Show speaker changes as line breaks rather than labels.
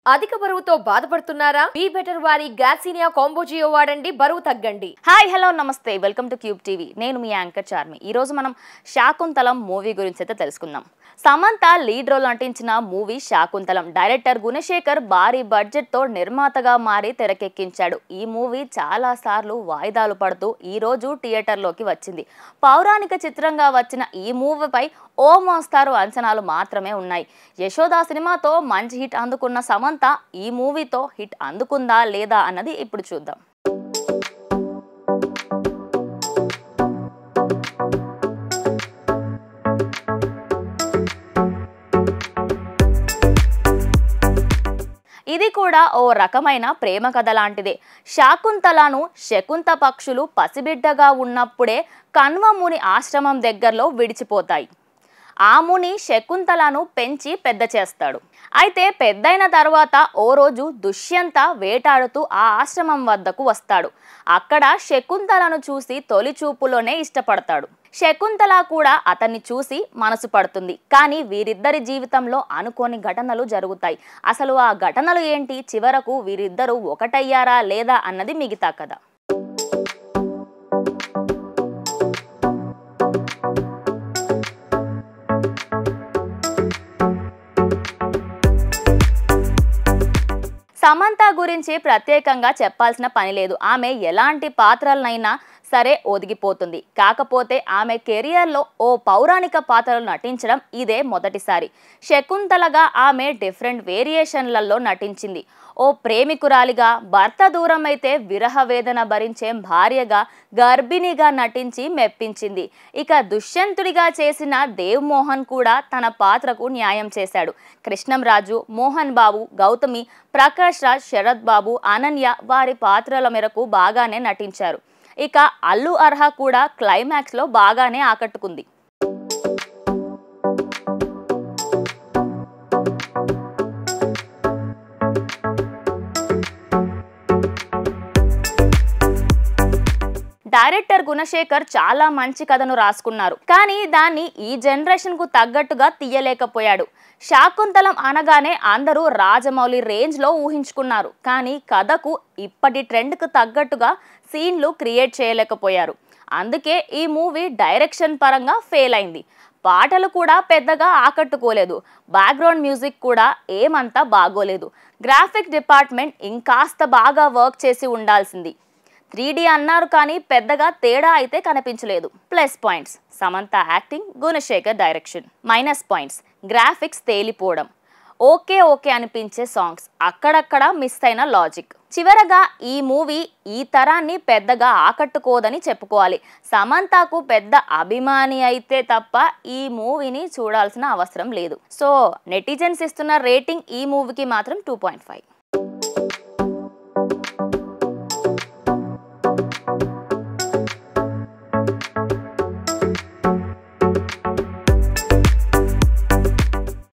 అధిక బరువుతో బాధపడుతున్నారా బీ బెటర్ వారి గ్యాసీనియా కాంబోజియో వాడండి బరువు తగ్గండి
hi hello namaste welcome to cube TV నేను మీ యాంకర్ చార్మి ఈ రోజు మనం శాకుంతలం మూవీ గురించి అయితే తెలుసుకుందాం సమంత లీడ్ రోల్ నటించిన మూవీ శాకుంతలం డైరెక్టర్ గుణశేఖర్ భారీ బడ్జెట్ తో నిర్మాతగా మారి తెరకెక్కించాడు ఈ మూవీ చాలా సార్లు వాయిదాలు పడుతూ ఈ రోజు థియేటర్లోకి వచ్చింది పౌరాణిక చిత్రంగా వచ్చిన ఈ మూవీపై ఓ మోస్తారు అంచనాలు మాత్రమే ఉన్నాయి యశోద సినిమాతో మంచి హిట్ అందుకున్న సమంత ఈ మూవీతో హిట్ అందుకుందా లేదా అన్నది ఇప్పుడు చూద్దాం ఇది కూడా ఓ రకమైన ప్రేమ కథ లాంటిదే శాకుంతలను శకుంత పక్షులు పసిబిడ్డగా ఉన్నప్పుడే కన్వముని ఆశ్రమం దగ్గరలో విడిచిపోతాయి ఆ ముని శకుంతలను పెంచి పెద్ద చేస్తాడు అయితే పెద్దయిన తర్వాత ఓ రోజు దుష్యంత వేటాడుతూ ఆ ఆశ్రమం వద్దకు వస్తాడు అక్కడ శకుంతలను చూసి తొలి చూపులోనే ఇష్టపడతాడు శకుంతల కూడా అతన్ని చూసి మనసు పడుతుంది కానీ వీరిద్దరి జీవితంలో అనుకోని ఘటనలు జరుగుతాయి అసలు ఆ ఘటనలు ఏంటి చివరకు వీరిద్దరూ ఒకటయ్యారా లేదా అన్నది మిగతా కథ సమంత గురించి ప్రత్యేకంగా చెప్పాల్సిన పని లేదు ఆమె ఎలాంటి పాత్రలనైనా సరే ఒదిగిపోతుంది కాకపోతే ఆమె కెరియర్లో ఓ పౌరాణిక పాత్రలు నటించడం ఇదే మొదటిసారి శకుంతలగా ఆమె డిఫరెంట్ వేరియేషన్లలో నటించింది ఓ ప్రేమికురాలిగా భర్త దూరం అయితే విరహ వేదన భరించే భార్యగా గర్భిణిగా నటించి మెప్పించింది ఇక దుష్యంతుడిగా చేసిన దేవ్ మోహన్ కూడా తన పాత్రకు న్యాయం చేశాడు కృష్ణంరాజు మోహన్ బాబు గౌతమి ప్రకాష్ రాజ్ శరత్ బాబు అనన్య వారి పాత్రల మేరకు బాగానే నటించారు ఇక అల్లు అర్హ కూడా క్లైమాక్స్లో బాగానే ఆకట్టుకుంది డైరెక్టర్ గుణశేఖర్ చాలా మంచి కథను రాసుకున్నారు కానీ దాన్ని ఈ జనరేషన్ కు తగ్గట్టుగా తీయలేకపోయాడు శాకుంతలం అనగానే అందరూ రాజమౌళి రేంజ్ లో ఊహించుకున్నారు కానీ కథకు ఇప్పటి ట్రెండ్ కు తగ్గట్టుగా సీన్లు క్రియేట్ చేయలేకపోయారు అందుకే ఈ మూవీ డైరెక్షన్ పరంగా ఫెయిల్ అయింది పాటలు కూడా పెద్దగా ఆకట్టుకోలేదు బ్యాక్గ్రౌండ్ మ్యూజిక్ కూడా ఏమంతా బాగోలేదు గ్రాఫిక్ డిపార్ట్మెంట్ ఇంకాస్త బాగా వర్క్ చేసి ఉండాల్సింది త్రీ అన్నారు కానీ పెద్దగా తేడా అయితే కనిపించలేదు plus points Samantha acting Gunasekhar direction minus points graphics తేలిపోవడం ఓకే ఓకే అనిపించే సాంగ్స్ అక్కడక్కడ మిస్ అయిన లాజిక్ చివరగా ఈ మూవీ ఈ తరాన్ని పెద్దగా ఆకట్టుకోదని చెప్పుకోవాలి సమంతకు పెద్ద అభిమాని అయితే తప్ప ఈ మూవీని చూడాల్సిన అవసరం లేదు సో నెటిజన్స్ ఇస్తున్న రేటింగ్ ఈ మూవీకి మాత్రం టూ పాయింట్ ఫైవ్